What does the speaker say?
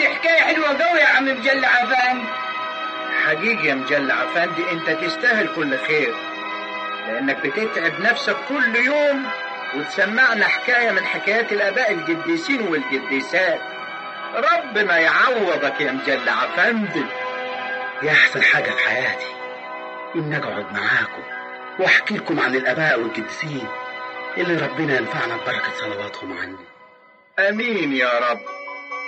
دي حكاية حلوة قوي يا عم مجلة عفان حقيقي يا مجلة عفندي انت تستاهل كل خير لانك بتتعب نفسك كل يوم وتسمعنا حكاية من حكايات الاباء القديسين والقديسات ربنا يعوضك يا مجلة عفندي يا أحسن حاجة في حياتي إن أقعد معاكم وأحكي لكم عن الآباء والقديسين اللي ربنا ينفعنا ببركة صلواتهم عني امين يا رب